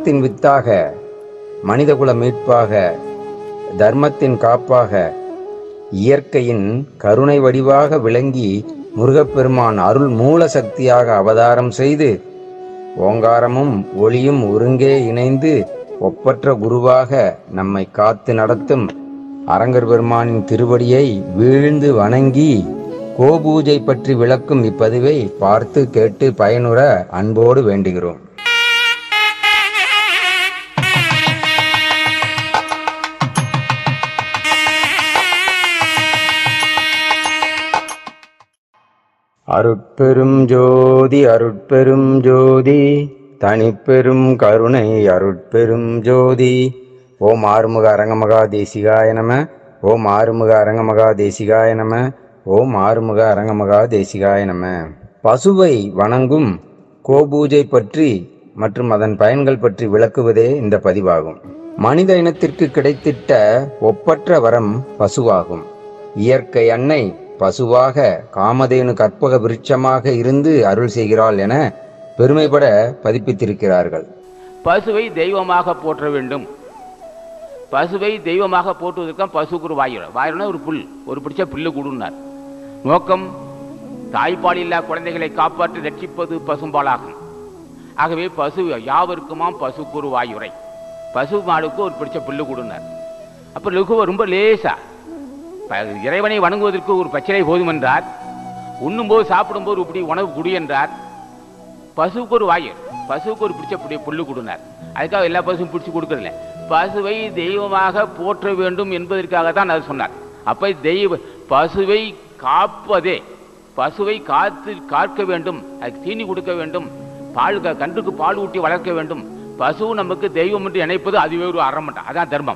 ஞானத்தின் வித்தாக மனிதகுல மீட்பாக தர்மத்தின் காப்பாக இயற்கையின் கருணை வடிவாக விளங்கி முருகப்பெருமான் அருள் மூல சக்தியாக அவதாரம் செய்து ஓங்காரமும் ஒளியும் ஒருங்கே இணைந்து ஒப்பற்ற குருவாக நம்மை காத்து நடத்தும் அரங்கர் பெருமானின் திருவடியை வீழ்ந்து வணங்கி கோபூஜை பற்றி விளக்கும் இப்பதிவை பார்த்து கேட்டு பயனுற அன்போடு வேண்டுகிறோம் அருட்பெரும் ஜோதி அருட்பெரும் ஜோதி தனிப்பெரும் கருணை அருட்பெரும் ஜோதி ஓம் ஆறுமுக அரங்கமகா தேசிகாய நம ஓம் ஆறுமுக அரங்கமகா தேசிகாய நம ஓம் ஆறுமுக அரங்கமகா தேசிகாய நம பசுவை வணங்கும் கோபூஜை பற்றி மற்றும் அதன் பயன்கள் பற்றி விளக்குவதே இந்த பதிவாகும் மனித இனத்திற்கு கிடைத்திட்ட ஒப்பற்ற வரம் பசுவாகும் இயற்கை அன்னை பசுவாக காமதேனு கற்பக விருட்சமாக இருந்து அருள் செய்கிறாள் என பெருமைப்பட பதிப்பித்திருக்கிறார்கள் பசுவை தெய்வமாக போற்ற வேண்டும் பசுவை தெய்வமாக போற்றுவதற்கு பசுக்கு ஒரு வாயுரை வாயுனா ஒரு புல் ஒரு பிடிச்ச புல்லு கொடுனார் நோக்கம் தாய்ப்பால் இல்லா குழந்தைகளை காப்பாற்றி ரட்சிப்பது பசும்பாலாகும் ஆகவே பசு யாவருக்குமாம் பசுக்கு ஒரு வாயுரை பசு மாடுக்கு ஒரு பிடிச்ச புல்லு கொடுனார் அப்போ லகுவ ரொம்ப லேசா ப- இறைவனை வணங்குவதற்கு ஒரு பச்சிலை போதும் என்றார் உண்ணும்போது சாப்பிடும்போது இப்படி உணவு குடி என்றார் பசுவுக்கு ஒரு வாயு பசுவுக்கு ஒரு பிடிச்ச புடி புல்லு கொடுனார் அதுக்காக எல்லா பசுவும் பிடிச்சு கொடுக்கறதில்ல பசுவை தெய்வமாக போற்ற வேண்டும் என்பதற்காக தான் அது சொன்னார் அப்ப தெய்வ பசுவை காப்பதே பசுவை காத்து காக்க வேண்டும் அதுக்கு தீனி கொடுக்க வேண்டும் பால் க- கன்றுக்கு பால் ஊட்டி வளர்க்க வேண்டும் பசு நமக்கு தெய்வம் என்று நினைப்பது அதுவே ஒரு அறமட்டம் அதான் தர்மம்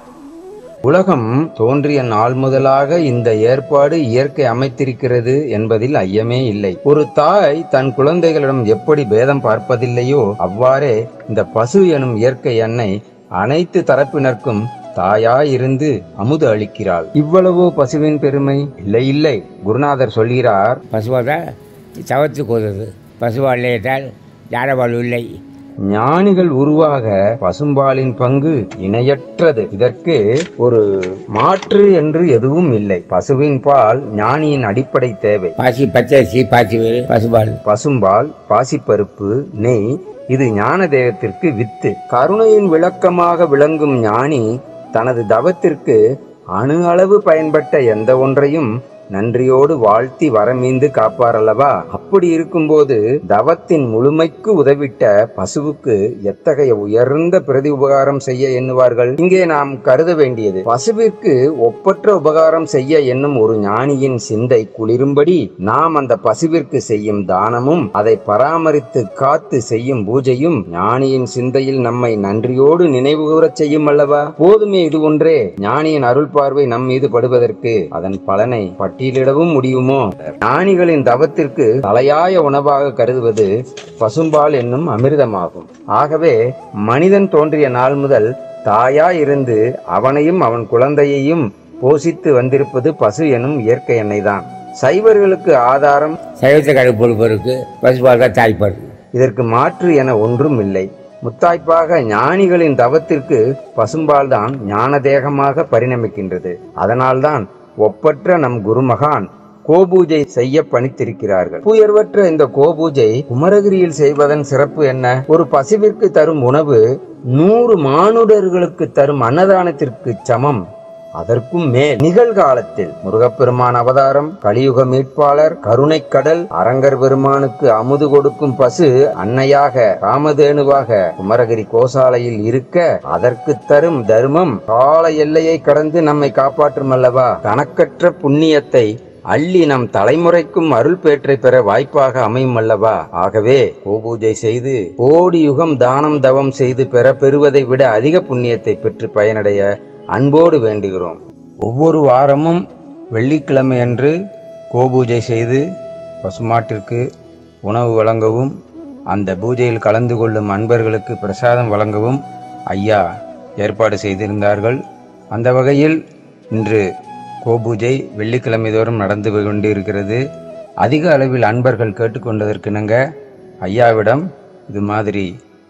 உலகம் தோன்றிய நாள் முதலாக இந்த ஏற்பாடு இயற்கை அமைத்திருக்கிறது என்பதில் ஐயமே இல்லை ஒரு தாய் தன் குழந்தைகளிடம் எப்படி பேதம் பார்ப்பதில்லையோ அவ்வாறே இந்த பசு எனும் இயற்கை அன்னை அனைத்து தரப்பினருக்கும் தாயாயிருந்து அமுது அளிக்கிறாள் இவ்வளவோ பசுவின் பெருமை இல்லை இல்லை குருநாதர் சொல்கிறார் பசுவாக சவத்து கோதுது பசுவால் இல்லையென்றால் யாரவாள் இல்லை ஞானிகள் உருவாக பசும்பாலின் பங்கு இணையற்றது இதற்கு ஒரு மாற்று என்று எதுவும் இல்லை பசுவின் பால் ஞானியின் அடிப்படை தேவை பாசி பச்சரிசி பாசி வேறு பசுபால் பசும்பால் பாசிப்பருப்பு நெய் இது ஞான தேகத்திற்கு வித்து கருணையின் விளக்கமாக விளங்கும் ஞானி தனது தவத்திற்கு அணு அளவு பயன்பட்ட எந்த ஒன்றையும் நன்றியோடு வாழ்த்தி வரமீந்து காப்பாரல்லவா அப்படி இருக்கும்போது தவத்தின் முழுமைக்கு உதவிட்ட பசுவுக்கு எத்தகைய உயர்ந்த பிரதி உபகாரம் செய்ய எண்ணுவார்கள் இங்கே நாம் கருத வேண்டியது பசுவிற்கு ஒப்பற்ற உபகாரம் செய்ய எண்ணும் ஒரு ஞானியின் சிந்தை குளிரும்படி நாம் அந்த பசுவிற்கு செய்யும் தானமும் அதை பராமரித்து காத்து செய்யும் பூஜையும் ஞானியின் சிந்தையில் நம்மை நன்றியோடு நினைவு கூறச் செய்யும் அல்லவா போதுமே இது ஒன்றே ஞானியின் அருள் பார்வை நம் மீது படுவதற்கு அதன் பலனை பட்டியலிடவும் முடியுமோ ஞானிகளின் தவத்திற்கு தலையாய உணவாக கருதுவது பசும்பால் என்னும் அமிர்தமாகும் ஆகவே மனிதன் தோன்றிய நாள் முதல் தாயாய் இருந்து அவனையும் அவன் குழந்தையையும் போஷித்து வந்திருப்பது பசு எனும் இயற்கை எண்ணெய் தான் சைவர்களுக்கு ஆதாரம் சைவத்தை கடை பொறுப்பருக்கு பசுபால் தான் தாய்ப்பால் இதற்கு மாற்று என ஒன்றும் இல்லை முத்தாய்ப்பாக ஞானிகளின் தவத்திற்கு பசும்பால் தான் ஞான தேகமாக பரிணமிக்கின்றது அதனால்தான் ஒப்பற்ற நம் குருமகான் கோபூஜை செய்ய பணித்திருக்கிறார்கள் உயர்வற்ற இந்த கோபூஜை குமரகிரியில் செய்வதன் சிறப்பு என்ன ஒரு பசுவிற்கு தரும் உணவு நூறு மானுடர்களுக்கு தரும் அன்னதானத்திற்கு சமம் அதற்கும் மேல் நிகழ்காலத்தில் முருகப்பெருமான் அவதாரம் கலியுக மீட்பாளர் கருணைக் கடல் அரங்கர் பெருமானுக்கு அமுது கொடுக்கும் பசு அன்னையாக ராமதேனுவாக குமரகிரி கோசாலையில் இருக்க அதற்கு தரும் தர்மம் கால எல்லையை கடந்து நம்மை காப்பாற்றும் அல்லவா கணக்கற்ற புண்ணியத்தை அள்ளி நம் தலைமுறைக்கும் அருள் பேற்றை பெற வாய்ப்பாக அமையும் அல்லவா ஆகவே கோபூஜை செய்து கோடி யுகம் தானம் தவம் செய்து பெற பெறுவதை விட அதிக புண்ணியத்தை பெற்று பயனடைய அன்போடு வேண்டுகிறோம் ஒவ்வொரு வாரமும் வெள்ளிக்கிழமை அன்று கோபூஜை செய்து பசுமாட்டிற்கு உணவு வழங்கவும் அந்த பூஜையில் கலந்து கொள்ளும் அன்பர்களுக்கு பிரசாதம் வழங்கவும் ஐயா ஏற்பாடு செய்திருந்தார்கள் அந்த வகையில் இன்று கோபூஜை வெள்ளிக்கிழமை தோறும் நடந்து கொண்டு இருக்கிறது அதிக அளவில் அன்பர்கள் கேட்டுக்கொண்டதற்கிணங்க ஐயாவிடம் இது மாதிரி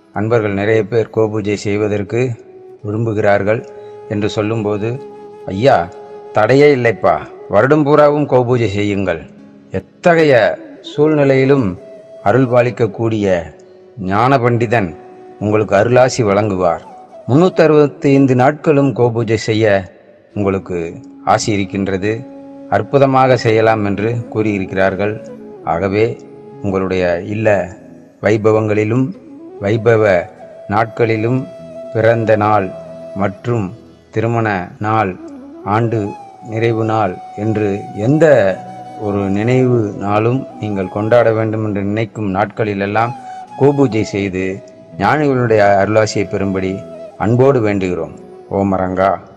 அன்பர்கள் நிறைய பேர் கோபூஜை செய்வதற்கு விரும்புகிறார்கள் என்று சொல்லும்போது ஐயா தடையே இல்லைப்பா வருடம் பூராவும் கோபூஜை செய்யுங்கள் எத்தகைய சூழ்நிலையிலும் அருள் பாலிக்கக்கூடிய ஞான பண்டிதன் உங்களுக்கு அருளாசி வழங்குவார் முன்னூற்றி அறுபத்தைந்து நாட்களும் கோபூஜை செய்ய உங்களுக்கு ஆசி இருக்கின்றது அற்புதமாக செய்யலாம் என்று கூறியிருக்கிறார்கள் ஆகவே உங்களுடைய இல்ல வைபவங்களிலும் வைபவ நாட்களிலும் பிறந்த நாள் மற்றும் திருமண நாள் ஆண்டு நிறைவு நாள் என்று எந்த ஒரு நினைவு நாளும் நீங்கள் கொண்டாட வேண்டும் என்று நினைக்கும் நாட்களிலெல்லாம் கோபூஜை செய்து ஞானிகளுடைய அருளாசியை பெறும்படி அன்போடு வேண்டுகிறோம் ஓமரங்கா